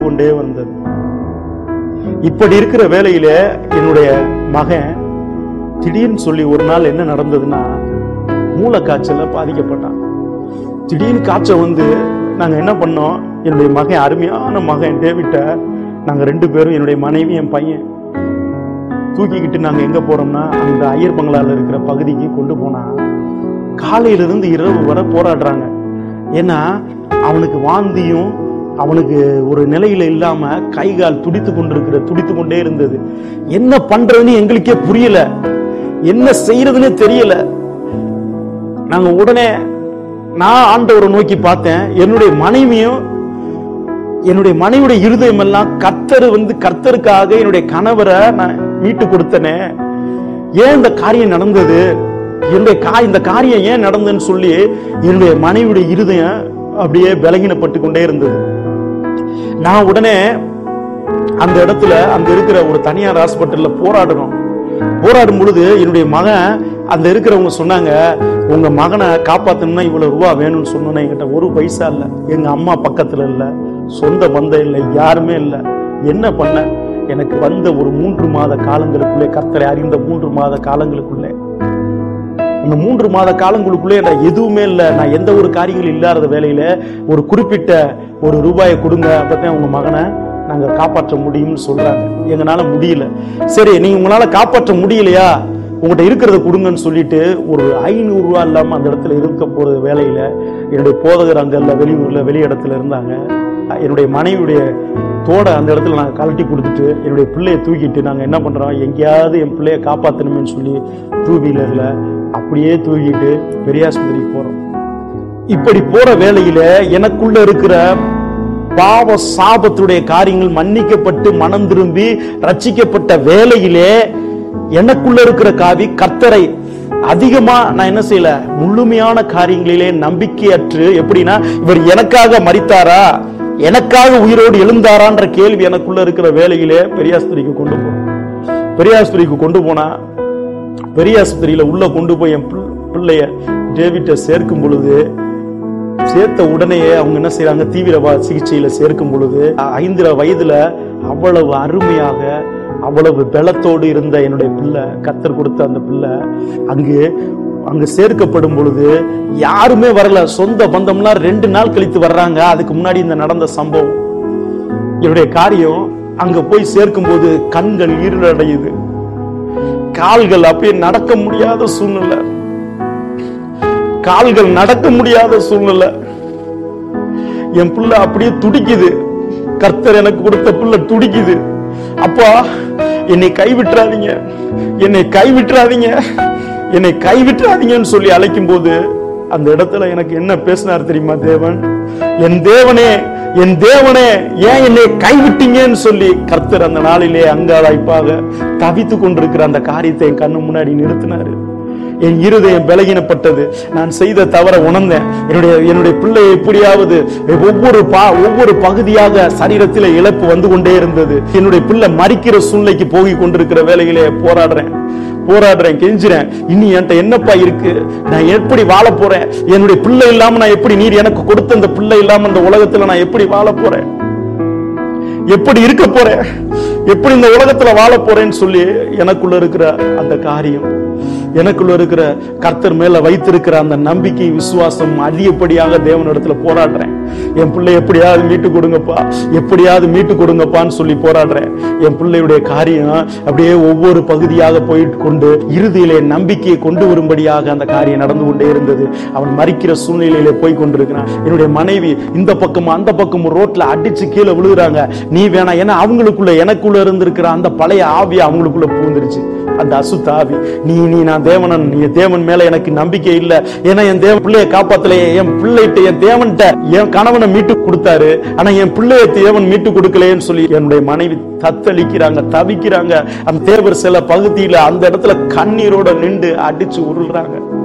கொண்டே வந்தது இப்படி இருக்கிற வேளையில என்னுடைய மகன் திடீர்னு சொல்லி ஒரு நாள் என்ன நடந்ததுன்னா மூளைக்காய்ச்சல்ல பாதிக்கப்பட்டான் திடீர்னு காய்ச்சல் வந்து நாங்க என்ன பண்ணோம் என்னுடைய மகன் அருமையான மகன் டேவிட்ட நாங்க ரெண்டு பேரும் என்னுடைய மனைவி என் பையன் தூக்கிக்கிட்டு நாங்க எங்க போறோம்னா அந்த ஐயர் பங்களால இருக்கிற பகுதிக்கு கொண்டு போனா காலையில இருந்து இரவு வரை போராடுறாங்க ஏன்னா அவனுக்கு வாந்தியும் அவனுக்கு ஒரு நிலையில இல்லாம கை கால் துடித்து கொண்டிருக்கிற துடித்து கொண்டே இருந்தது என்ன பண்றதுன்னு எங்களுக்கே புரியல என்ன செய்யறதுன்னே தெரியல நாங்க உடனே நான் ஆண்டவரை நோக்கி பார்த்தேன் என்னுடைய மனைவியும் என்னுடைய மனைவியுடைய இருதயம் எல்லாம் கர்த்தர் வந்து கர்த்தருக்காக என்னுடைய கணவரை நான் மீட்டு கொடுத்தனே ஏன் இந்த காரியம் நடந்தது என்னுடைய கா இந்த காரியம் ஏன் நடந்ததுன்னு சொல்லி என்னுடைய மனைவியுடைய இருதயம் அப்படியே பலகீனப்பட்டு கொண்டே இருந்தது நான் உடனே அந்த இடத்துல அங்க இருக்கிற ஒரு தனியார் ஹாஸ்பிட்டல்ல போராடணும் போராடும் பொழுது என்னுடைய மகன் அந்த இருக்கிறவங்க சொன்னாங்க உங்க மகனை காப்பாத்தணும்னா இவ்வளவு ரூபா வேணும்னு சொன்னோன்னே என்கிட்ட ஒரு பைசா இல்ல எங்க அம்மா பக்கத்துல இல்ல சொந்த பந்தம் இல்லை யாருமே இல்ல என்ன பண்ண எனக்கு வந்த ஒரு மூன்று மாத காலங்களுக்குள்ளே கர்த்தரை அறிந்த மூன்று மாத காலங்களுக்குள்ளே அந்த மூன்று மாத காலங்களுக்குள்ளே நான் எதுவுமே இல்லை நான் எந்த ஒரு காரியங்களும் இல்லாத வேலையில ஒரு குறிப்பிட்ட ஒரு ரூபாயை கொடுங்க அப்பதான் உங்க மகனை நாங்க காப்பாற்ற முடியும்னு சொல்றாங்க எங்களால முடியல சரி நீங்க உங்களால காப்பாற்ற முடியலையா உங்கள்கிட்ட இருக்கிறத கொடுங்கன்னு சொல்லிட்டு ஒரு ஐநூறு ரூபா இல்லாம அந்த இடத்துல இருக்க போற வேலையில என்னுடைய போதகர் அங்க இல்ல வெளியூர்ல வெளி இடத்துல இருந்தாங்க என்னுடைய மனைவியுடைய தோட அந்த இடத்துல நாங்கள் கழட்டி கொடுத்துட்டு என்னுடைய பிள்ளையை தூக்கிட்டு நாங்கள் என்ன பண்ணுறோம் எங்கேயாவது என் பிள்ளைய காப்பாற்றணுமேன்னு சொல்லி டூ வீலரில் அப்படியே தூக்கிட்டு பெரியாஸ்பத்திரிக்கு போகிறோம் இப்படி போற வேளையில எனக்குள்ள இருக்கிற பாவ சாபத்துடைய காரியங்கள் மன்னிக்கப்பட்டு மனம் திரும்பி ரட்சிக்கப்பட்ட வேளையிலே எனக்குள்ள இருக்கிற காவி கர்த்தரை அதிகமா நான் என்ன செய்யல முழுமையான காரியங்களிலே நம்பிக்கையற்று எப்படின்னா இவர் எனக்காக மரித்தாரா எனக்காக உயிரோடு எழுந்தாரான்ற கேள்வி எனக்குள்ள இருக்கிற வேலையிலே பெரியாஸ்பத்திரிக்கு கொண்டு போனோம் பெரியாஸ்பத்திரிக்கு கொண்டு போனா பெரியாஸ்பத்திரியில உள்ள கொண்டு போய் என் பிள்- பிள்ளைய டேவிட்ட சேர்க்கும் பொழுது சேர்த்த உடனேயே அவங்க என்ன செய்றாங்க தீவிரவா சிகிச்சையில சேர்க்கும் பொழுது ஐந்து வயதுல அவ்வளவு அருமையாக அவ்வளவு பலத்தோடு இருந்த என்னுடைய பிள்ளை கத்தர் கொடுத்த அந்த பிள்ளை அங்கு அங்கு சேர்க்கப்படும் பொழுது யாருமே வரல சொந்த பந்தம்லாம் ரெண்டு நாள் கழித்து வர்றாங்க அதுக்கு முன்னாடி இந்த நடந்த சம்பவம் என்னுடைய காரியம் அங்க போய் சேர்க்கும் போது கண்கள் இருளடையுது கால்கள் அப்படியே நடக்க முடியாத சூழ்நிலை கால்கள் நடக்க முடியாத சூழ்நிலை என் பிள்ளை அப்படியே துடிக்குது கர்த்தர் எனக்கு கொடுத்த பிள்ளை துடிக்குது அப்பா என்னை கைவிட்டுறாதீங்க என்னை கைவிட்டுறாதீங்க என்னை கைவிட்டுறாதீங்கன்னு சொல்லி அழைக்கும் போது அந்த இடத்துல எனக்கு என்ன பேசினார் தெரியுமா தேவன் என் தேவனே என் தேவனே ஏன் என்னை கைவிட்டீங்கன்னு சொல்லி கர்த்தர் அந்த நாளிலே அங்காளாய்ப்பாக தவித்து கொண்டிருக்கிற அந்த காரியத்தை என் கண்ணு முன்னாடி நிறுத்தினாரு என் இருதயம் பலகீனப்பட்டது நான் செய்த தவற உணர்ந்தேன் என்னுடைய என்னுடைய பிள்ளையை எப்படியாவது ஒவ்வொரு பா ஒவ்வொரு பகுதியாக சரீரத்தில் இழப்பு வந்து கொண்டே இருந்தது என்னுடைய பிள்ளை மறிக்கிற சூழ்நிலைக்கு போய் கொண்டிருக்கிற வேலையிலே போராடுறேன் போராடுறேன் கெஞ்சுறேன் இனி என்கிட்ட என்னப்பா இருக்கு நான் எப்படி வாழ போறேன் என்னுடைய பிள்ளை இல்லாம நான் எப்படி நீர் எனக்கு கொடுத்த அந்த பிள்ளை இல்லாம இந்த உலகத்துல நான் எப்படி வாழ போறேன் எப்படி இருக்க போறேன் எப்படி இந்த உலகத்துல வாழ போறேன்னு சொல்லி எனக்குள்ள இருக்கிற அந்த காரியம் எனக்குள்ள இருக்கிற கர்த்தர் மேல வைத்திருக்கிற அந்த நம்பிக்கை விசுவாசம் அதிகப்படியாக தேவனிடத்துல போராடுறேன் என் பிள்ளை எப்படியாவது மீட்டு கொடுங்கப்பா எப்படியாவது மீட்டு கொடுங்கப்பான்னு சொல்லி போராடுறேன் என் பிள்ளையுடைய காரியம் அப்படியே ஒவ்வொரு பகுதியாக போயிட்டு கொண்டு இறுதியிலே நம்பிக்கையை கொண்டு வரும்படியாக அந்த காரியம் நடந்து கொண்டே இருந்தது அவன் மறிக்கிற சூழ்நிலையிலே போய் கொண்டிருக்கிறான் என்னுடைய மனைவி இந்த பக்கம் அந்த பக்கம் ரோட்ல அடிச்சு கீழே விழுகுறாங்க நீ வேணாம் ஏன்னா அவங்களுக்குள்ள எனக்குள்ள இருந்திருக்கிற அந்த பழைய ஆவி அவங்களுக்குள்ள பூந்துருச்சு அந்த அசுத்த ஆவி நீ நீ நான் தேவனன் நீ தேவன் மேல எனக்கு நம்பிக்கை இல்ல ஏன்னா என் தேவன் பிள்ளைய காப்பாத்தலையே என் பிள்ளைகிட்ட என் தேவன்கிட்ட என் கணவனை மீட்டு கொடுத்தாரு ஆனா என் பிள்ளைய தேவன் மீட்டு கொடுக்கலையேன்னு சொல்லி என்னுடைய மனைவி தத்தளிக்கிறாங்க தவிக்கிறாங்க அந்த தேவர் சில பகுதியில அந்த இடத்துல கண்ணீரோட நின்று அடிச்சு உருள்றாங்க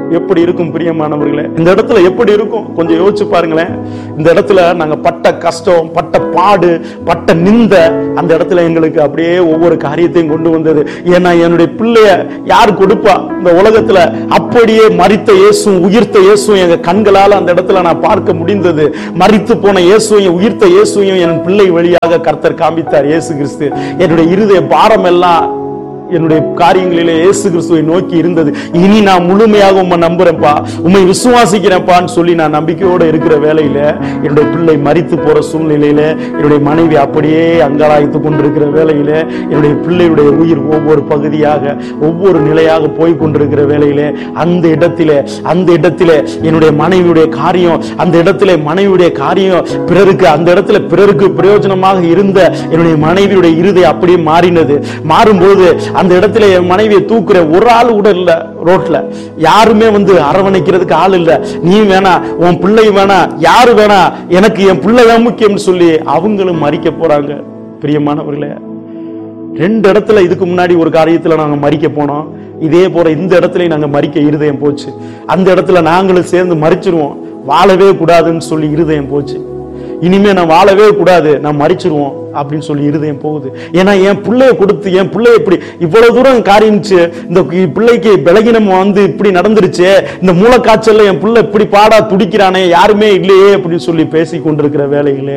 எப்படி இருக்கும் பிரியமானவர்களே இந்த இடத்துல எப்படி இருக்கும் கொஞ்சம் யோசிச்சு பாருங்களேன் இந்த இடத்துல நாங்க பட்ட கஷ்டம் பட்ட பாடு பட்ட நிந்த அந்த இடத்துல எங்களுக்கு அப்படியே ஒவ்வொரு காரியத்தையும் கொண்டு வந்தது ஏன்னா என்னுடைய பிள்ளைய யார் கொடுப்பா இந்த உலகத்துல அப்படியே மரித்த இயேசும் உயிர்த்த இயேசும் எங்க கண்களால அந்த இடத்துல நான் பார்க்க முடிந்தது மரித்து போன இயேசுவையும் உயிர்த்த இயேசுவையும் என் பிள்ளை வழியாக கர்த்தர் காமித்தார் இயேசு கிறிஸ்து என்னுடைய இருதய பாரம் எல்லாம் என்னுடைய காரியங்களிலே இயேசு கிறிஸ்துவை நோக்கி இருந்தது இனி நான் முழுமையாக உம்மை நம்புறேன்ப்பா உம்மை விசுவாசிக்கிறேன்ப்பான்னு சொல்லி நான் நம்பிக்கையோட இருக்கிற வேலையில என்னுடைய பிள்ளை மரித்து போற சூழ்நிலையில என்னுடைய மனைவி அப்படியே அங்கலாய்த்து கொண்டிருக்கிற வேலையில என்னுடைய பிள்ளையுடைய உயிர் ஒவ்வொரு பகுதியாக ஒவ்வொரு நிலையாக போய் கொண்டிருக்கிற வேலையிலே அந்த இடத்திலே அந்த இடத்திலே என்னுடைய மனைவியுடைய காரியம் அந்த இடத்திலே மனைவியுடைய காரியம் பிறருக்கு அந்த இடத்துல பிறருக்கு பிரயோஜனமாக இருந்த என்னுடைய மனைவியுடைய இருதை அப்படியே மாறினது மாறும்போது அந்த இடத்துல என் மனைவியை தூக்குற ஒரு ஆள் கூட இல்ல ரோட்ல யாருமே வந்து அரவணைக்கிறதுக்கு ஆள் இல்ல நீ வேணா உன் பிள்ளை வேணா யாரு வேணா எனக்கு என் பிள்ளை தான் முக்கியம்னு சொல்லி அவங்களும் மறிக்க போறாங்க பிரியமானவர்களே ரெண்டு இடத்துல இதுக்கு முன்னாடி ஒரு காரியத்துல நாங்க மறிக்க போனோம் இதே போல இந்த இடத்துல நாங்க மறிக்க இருதயம் போச்சு அந்த இடத்துல நாங்களும் சேர்ந்து மறிச்சிருவோம் வாழவே கூடாதுன்னு சொல்லி இருதயம் போச்சு இனிமே நான் வாழவே கூடாது நான் மறிச்சிருவோம் அப்படின்னு சொல்லி இருதயம் போகுது ஏன்னா என் பிள்ளைய கொடுத்து என் பிள்ளை இப்படி இவ்வளவு தூரம் காரியிச்சு இந்த கி- பிள்ளைக்கு பலகீனம் வந்து இப்படி நடந்துருச்சு இந்த மூலக்காய்ச்சல்ல என் பிள்ளை இப்படி பாடா துடிக்கிறானே யாருமே இல்லையே அப்படின்னு சொல்லி பேசி கொண்டிருக்கிற வேலைகளே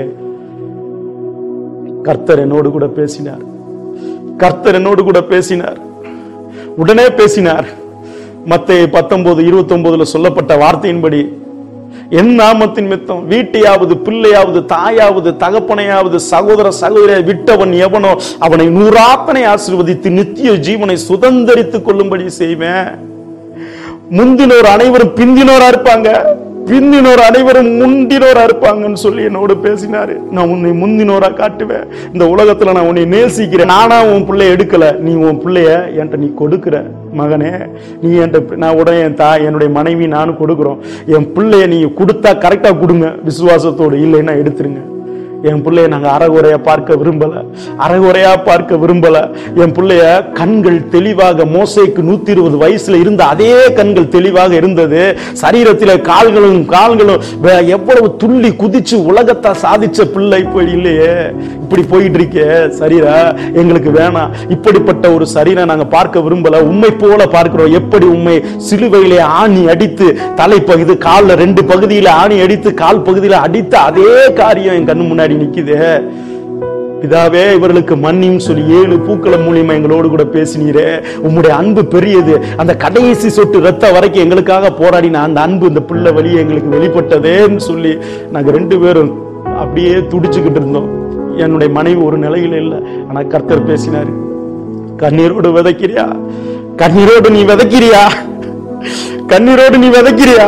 கர்த்தர் என்னோடு கூட பேசினார் கர்த்தர் என்னோடு கூட பேசினார் உடனே பேசினார் மத்தேயு பத்தொன்பது இருபத்தி ஒன்பதுல சொல்லப்பட்ட வார்த்தையின்படி என் நாமத்தின் மித்தம் வீட்டையாவது பிள்ளையாவது தாயாவது தகப்பனையாவது சகோதர சகோதரியை விட்டவன் எவனோ அவனை நூறாத்தனை ஆசீர்வதித்து நித்திய ஜீவனை சுதந்தரித்துக் கொள்ளும்படி செய்வேன் முந்தினோர் அனைவரும் பிந்தினோரா இருப்பாங்க பிந்தினோர் அனைவரும் முந்தினோரா இருப்பாங்கன்னு சொல்லி என்னோட பேசினாரு நான் உன்னை முந்தினோரா காட்டுவேன் இந்த உலகத்துல நான் உன்னை நேசிக்கிறேன் நானா உன் பிள்ளைய எடுக்கல நீ உன் பிள்ளைய என்கிட்ட நீ கொடுக்கிற மகனே நீ என்கிட்ட நான் உடனே என் தாய் என்னுடைய மனைவி நானும் கொடுக்குறோம் என் பிள்ளைய நீ கொடுத்தா கரெக்டா கொடுங்க விசுவாசத்தோடு இல்லைன்னா எடுத்துருங்க என் பிள்ளைய நாங்க அறகுறையா பார்க்க விரும்பல அறகுறையா பார்க்க விரும்பல என் பிள்ளைய கண்கள் தெளிவாக மோசைக்கு நூத்தி இருபது வயசுல இருந்த அதே கண்கள் தெளிவாக இருந்தது சரீரத்தில கால்களும் கால்களும் வே- எவ்வளவு துள்ளி குதிச்சு உலகத்தை சாதிச்ச பிள்ளை இப்போ இல்லையே இப்படி போயிட்டு இருக்கே சரீரா எங்களுக்கு வேணாம் இப்படிப்பட்ட ஒரு சரீரை நாங்க பார்க்க விரும்பல உண்மை போல பார்க்கிறோம் எப்படி உண்மை சிலுவையிலே ஆணி அடித்து தலைப்பகுதி கால்ல ரெண்டு பகுதியில ஆணி அடித்து கால் பகுதியில அடித்த அதே காரியம் என் கண்ணு முன்னாடி நிக்குது பிதாவே இவர்களுக்கு மன்னியும் சொல்லி ஏழு பூக்களம் மூலியமா எங்களோடு கூட பேசினீரே உம்முடைய அன்பு பெரியது அந்த கடைசி சொட்டு ரத்த வரைக்கும் எங்களுக்காக போராடின அந்த அன்பு இந்த பிள்ளை வழியே எங்களுக்கு வெளிப்பட்டதேன்னு சொல்லி நாங்க ரெண்டு பேரும் அப்படியே துடிச்சுக்கிட்டு இருந்தோம் என்னுடைய மனைவி ஒரு நிலையில இல்லை ஆனா கர்த்தர் பேசினாரு கண்ணீரோடு விதைக்கிறியா கண்ணீரோடு நீ விதைக்கிறியா கண்ணீரோடு நீ விதைக்கிறியா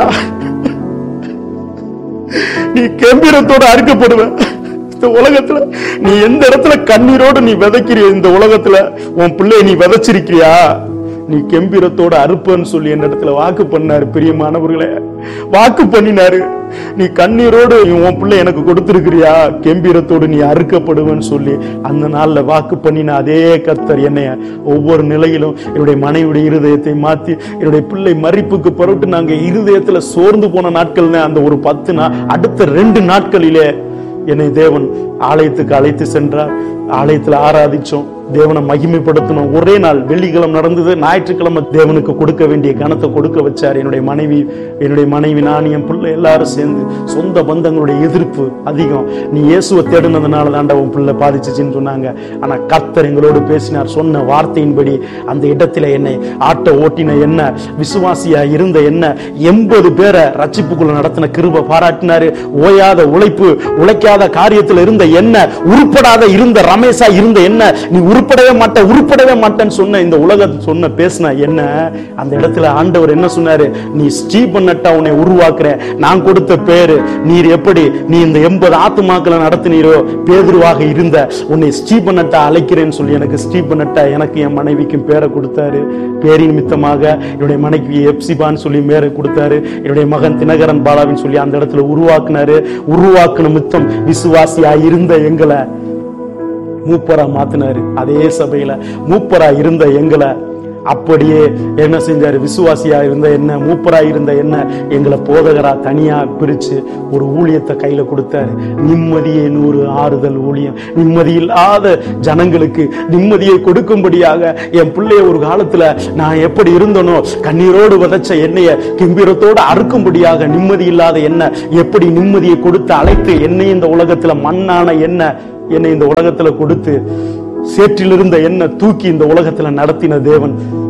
நீ கம்பீரத்தோட அறுக்கப்படுவ இந்த உலகத்துல நீ எந்த இடத்துல கண்ணீரோடு நீ விதைக்கிறிய இந்த உலகத்துல உன் பிள்ளைய நீ விதைச்சிருக்கிறியா நீ கெம்பீரத்தோட அறுப்பன்னு சொல்லி என் இடத்துல வாக்கு பண்ணாரு பிரியமானவர்களே வாக்கு பண்ணினாரு நீ கண்ணீரோடு நீ உன் பிள்ளை எனக்கு கொடுத்திருக்கிறியா கெம்பீரத்தோடு நீ அறுக்கப்படுவேன்னு சொல்லி அந்த நாள்ல வாக்கு பண்ணின அதே கர்த்தர் என்னைய ஒவ்வொரு நிலையிலும் என்னுடைய மனைவியுடைய இருதயத்தை மாத்தி என்னுடைய பிள்ளை மறிப்புக்கு பிறகு நாங்க இருதயத்துல சோர்ந்து போன நாட்கள் அந்த ஒரு பத்து நாள் அடுத்த ரெண்டு நாட்களிலே என்னை தேவன் ஆலயத்துக்கு அழைத்து சென்றார் ஆலயத்துல ஆராதிச்சோம் தேவனை மகிமைப்படுத்தணும் ஒரே நாள் வெள்ளிக்கிழமை நடந்தது ஞாயிற்றுக்கிழமை தேவனுக்கு கொடுக்க வேண்டிய கணத்தை கொடுக்க வச்சார் என்னுடைய மனைவி என்னுடைய மனைவி நான் என் பிள்ளை எல்லாரும் சேர்ந்து சொந்த பந்தங்களுடைய எதிர்ப்பு அதிகம் நீ இயேசுவை தேடினதுனால தாண்டா உன் பிள்ளை பாதிச்சுச்சுன்னு சொன்னாங்க ஆனா கர்த்தர் எங்களோடு பேசினார் சொன்ன வார்த்தையின்படி அந்த இடத்துல என்னை ஆட்டோ ஓட்டின என்ன விசுவாசியா இருந்த என்ன எண்பது பேரை ரட்சிப்புக்குள்ள நடத்தின கிருப பாராட்டினாரு ஓயாத உழைப்பு உழைக்காத காரியத்துல இருந்த என்ன உருப்படாத இருந்த ரமேஷா இருந்த என்ன நீ உருப்படவே மாட்ட உருப்படவே மாட்டேன்னு சொன்ன இந்த உலகம் சொன்ன பேசின என்ன அந்த இடத்துல ஆண்டவர் என்ன சொன்னாரு நீ ஸ்டீபன் நட்டா உன்னை உருவாக்குற நான் கொடுத்த பேரு நீர் எப்படி நீ இந்த எண்பது ஆத்துமாக்களை நடத்தினீரோ பேதுருவாக இருந்த உன்னை ஸ்டீபன் நட்டா அழைக்கிறேன்னு சொல்லி எனக்கு ஸ்டீபன் நட்டா எனக்கு என் மனைவிக்கும் பேரை கொடுத்தாரு பேரின் நிமித்தமாக என்னுடைய மனைவி எப்சிபான்னு சொல்லி பேரை கொடுத்தாரு என்னுடைய மகன் தினகரன் பாலாவின்னு சொல்லி அந்த இடத்துல உருவாக்குனாரு உருவாக்குன மித்தம் விசுவாசியா இருந்த எங்களை மூப்பரா மாத்தினாரு அதே சபையில மூப்பரா இருந்த எங்களை அப்படியே என்ன செஞ்சாரு விசுவாசியா இருந்த என்ன மூப்பரா இருந்த என்ன எங்களை போதகரா தனியா பிரிச்சு ஒரு ஊழியத்தை கையில கொடுத்தாரு நிம்மதியே நூறு ஆறுதல் ஊழியம் நிம்மதி இல்லாத ஜனங்களுக்கு நிம்மதியை கொடுக்கும்படியாக என் பிள்ளைய ஒரு காலத்துல நான் எப்படி இருந்தனோ கண்ணீரோடு விதைச்ச எண்ணெய கிம்பீரத்தோடு அறுக்கும்படியாக நிம்மதி இல்லாத என்ன எப்படி நிம்மதியை கொடுத்து அழைத்து என்னை இந்த உலகத்துல மண்ணான என்ன என்னை இந்த உலகத்துல கொடுத்து சேற்றில் இருந்த என்ன தூக்கி இந்த உலகத்துல நடத்தின தேவன்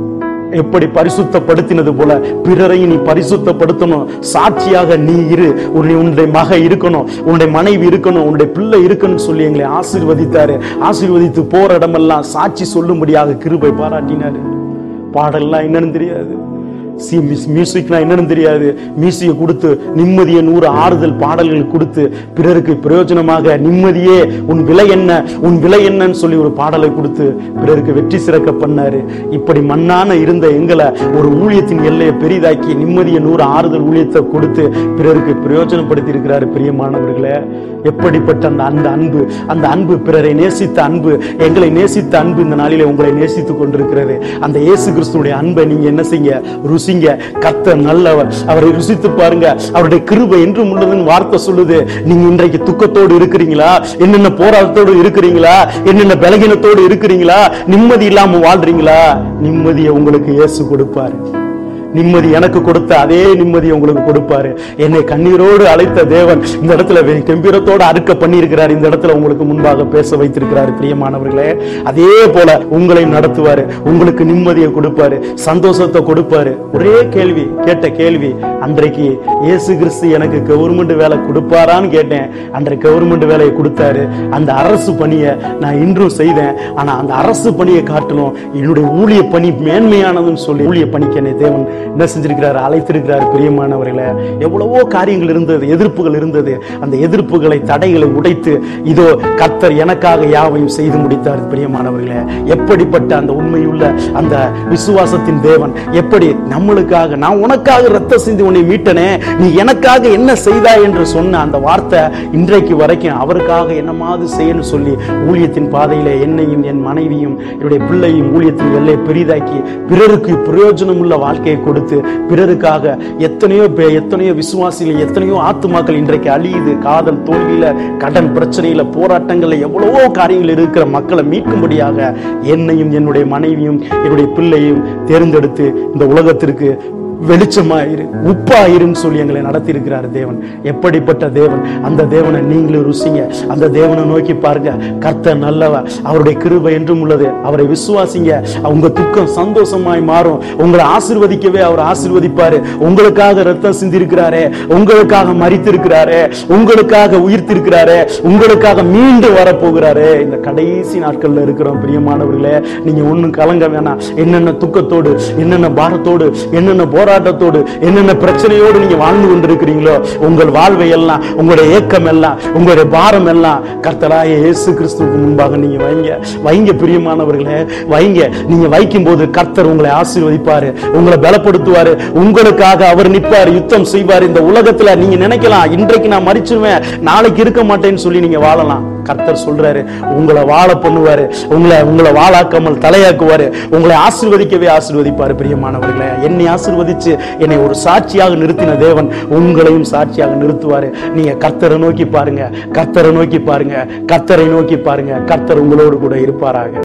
எப்படி பரிசுத்தப்படுத்தினது போல பிறரை நீ பரிசுத்தப்படுத்தணும் சாட்சியாக நீ இரு உன்னை உன்னுடைய மக இருக்கணும் உன்னுடைய மனைவி இருக்கணும் உன்னுடைய பிள்ளை இருக்கணும்னு சொல்லி எங்களை ஆசீர்வதித்தாரு ஆசீர்வதித்து போற இடமெல்லாம் சாட்சி சொல்லும்படியாக கிருபை பாராட்டினாரு பாடல்லாம் என்னன்னு தெரியாது சி மிஸ் மியூசிக்னா என்னன்னு தெரியாது மியூசிக்கை கொடுத்து நிம்மதியை நூறு ஆறுதல் பாடல்கள் கொடுத்து பிறருக்கு பிரயோஜனமாக நிம்மதியே உன் விலை என்ன உன் விலை என்னன்னு சொல்லி ஒரு பாடலை கொடுத்து பிறருக்கு வெற்றி சிறக்க பண்ணாரு இப்படி மண்ணான இருந்த எங்களை ஒரு ஊழியத்தின் எல்லையை பெரிதாக்கி நிம்மதியை நூறு ஆறுதல் ஊழியத்தை கொடுத்து பிறருக்கு பிரயோஜனப்படுத்தி இருக்கிறாரு பிரியமானவர்களே எப்படிப்பட்ட அந்த அந்த அன்பு அந்த அன்பு பிறரை நேசித்த அன்பு எங்களை நேசித்த அன்பு இந்த நாளிலே உங்களை நேசித்துக் கொண்டிருக்கிறது அந்த இயேசு கிறிஸ்துடைய அன்பை நீங்க என்ன செய்ய ருசிங்க கத்த நல்லவர் அவரை ருசித்து பாருங்க அவருடைய கிருபை என்றும் உள்ளதுன்னு வார்த்தை சொல்லுது நீங்க இன்றைக்கு துக்கத்தோடு இருக்கிறீங்களா என்னென்ன போராட்டத்தோடு இருக்கிறீங்களா என்னென்ன பலகீனத்தோடு இருக்கிறீங்களா நிம்மதி இல்லாம வாழ்றீங்களா நிம்மதியை உங்களுக்கு இயேசு கொடுப்பாரு நிம்மதி எனக்கு கொடுத்த அதே நிம்மதி உங்களுக்கு கொடுப்பாரு என்னை கண்ணீரோடு அழைத்த தேவன் இந்த இடத்துல வே- கம்பீரத்தோடு அறுக்க பண்ணியிருக்கிறார் இந்த இடத்துல உங்களுக்கு முன்பாக பேச வைத்திருக்கிறார் பிரியமானவர்களே அதே போல உங்களை நடத்துவாரு உங்களுக்கு நிம்மதியை கொடுப்பாரு சந்தோஷத்தை கொடுப்பாரு ஒரே கேள்வி கேட்ட கேள்வி அன்றைக்கு இயேசு கிறிஸ்து எனக்கு கவர்மெண்ட் வேலை கொடுப்பாரான்னு கேட்டேன் அன்றைக்கு கவர்மெண்ட் வேலையை கொடுத்தாரு அந்த அரசு பணியை நான் இன்றும் செய்தேன் ஆனா அந்த அரசு பணியை காட்டணும் என்னுடைய ஊழிய பணி மேன்மையானதுன்னு சொல்லி ஊழிய பணிக்கு என்னை தேவன் என்ன செஞ்சிருக்கிறார் அழைத்திருக்கிறார் பிரியமானவர்களே எவ்வளவோ காரியங்கள் இருந்தது எதிர்ப்புகள் இருந்தது அந்த எதிர்ப்புகளை தடைகளை உடைத்து இதோ கர்த்தர் எனக்காக யாவையும் செய்து முடித்தார் பிரியமானவர்களே எப்படிப்பட்ட அந்த உண்மையுள்ள அந்த விசுவாசத்தின் தேவன் எப்படி நம்மளுக்காக நான் உனக்காக ரத்த சிந்தி உன்னை மீட்டனே நீ எனக்காக என்ன செய்தாய் என்று சொன்ன அந்த வார்த்தை இன்றைக்கு வரைக்கும் அவருக்காக என்னமாவது செய்யன்னு சொல்லி ஊழியத்தின் பாதையில என்னையும் என் மனைவியும் என்னுடைய பிள்ளையும் ஊழியத்தின் எல்லை பெரிதாக்கி பிறருக்கு பிரயோஜனம் உள்ள வாழ்க்கையை கொடுத்து பிறருக்காக எத்தனையோ பே- எத்தனையோ விசுவாசிகள் எத்தனையோ ஆத்துமாக்கள் இன்றைக்கு அழியுது காதல் தோல்வியில கடன் பிரச்சனையில போராட்டங்கள்ல எவ்வளவோ காரியங்கள் இருக்கிற மக்களை மீட்கும்படியாக என்னையும் என்னுடைய மனைவியும் என்னுடைய பிள்ளையும் தேர்ந்தெடுத்து இந்த உலகத்திற்கு வெளிச்சமாயிரு உப்பாயிருன்னு சொல்லி எங்களை நடத்தி இருக்கிறார் தேவன் எப்படிப்பட்ட தேவன் அந்த தேவனை நீங்களும் ருசிங்க அந்த தேவனை நோக்கி பாருங்க கர்த்தர் நல்லவர் அவருடைய கிருபை என்றும் உள்ளது அவரை விசுவாசிங்க உங்க துக்கம் சந்தோஷமாய் மாறும் உங்களை ஆசீர்வதிக்கவே அவர் ஆசீர்வதிப்பாரு உங்களுக்காக ரத்தம் சிந்திருக்கிறாரே உங்களுக்காக மறித்திருக்கிறாரே உங்களுக்காக உயிர்த்திருக்கிறாரே உங்களுக்காக மீண்டு வரப்போகிறாரே இந்த கடைசி நாட்கள்ல இருக்கிறோம் பிரியமானவர்களே நீங்க ஒண்ணும் கலங்க வேணாம் என்னென்ன துக்கத்தோடு என்னென்ன பாரத்தோடு என்னென்ன போராட்டத்தோடு என்னென்ன பிரச்சனையோடு நீங்க வாழ்ந்து கொண்டிருக்கிறீங்களோ உங்கள் வாழ்வை எல்லாம் உங்களுடைய ஏக்கம் எல்லாம் உங்களுடைய பாரம் எல்லாம் கர்த்தராய இயேசு கிறிஸ்துவுக்கு முன்பாக நீங்க வைங்க வைங்க பிரியமானவர்களே வைங்க நீங்க வைக்கும் போது கர்த்தர் உங்களை ஆசீர்வதிப்பாரு உங்களை பலப்படுத்துவாரு உங்களுக்காக அவர் நிற்பார் யுத்தம் செய்வார் இந்த உலகத்துல நீங்க நினைக்கலாம் இன்றைக்கு நான் மறிச்சிருவேன் நாளைக்கு இருக்க மாட்டேன்னு சொல்லி நீங்க வாழலாம் கர்த்தர் சொல்றாரு உங்களை வாழ பண்ணுவாரு உங்களை உங்களை வாழாக்காமல் தலையாக்குவாரு உங்களை ஆசீர்வதிக்கவே ஆசீர்வதிப்பாரு பிரியமானவர்களே என்னை ஆசீர்வதிச்சு என்னை ஒரு சாட்சியாக நிறுத்தின தேவன் உங்களையும் சாட்சியாக நிறுத்துவாரு நீங்க கர்த்தரை நோக்கி பாருங்க கர்த்தரை நோக்கி பாருங்க கர்த்தரை நோக்கி பாருங்க கர்த்தர் உங்களோடு கூட இருப்பாராக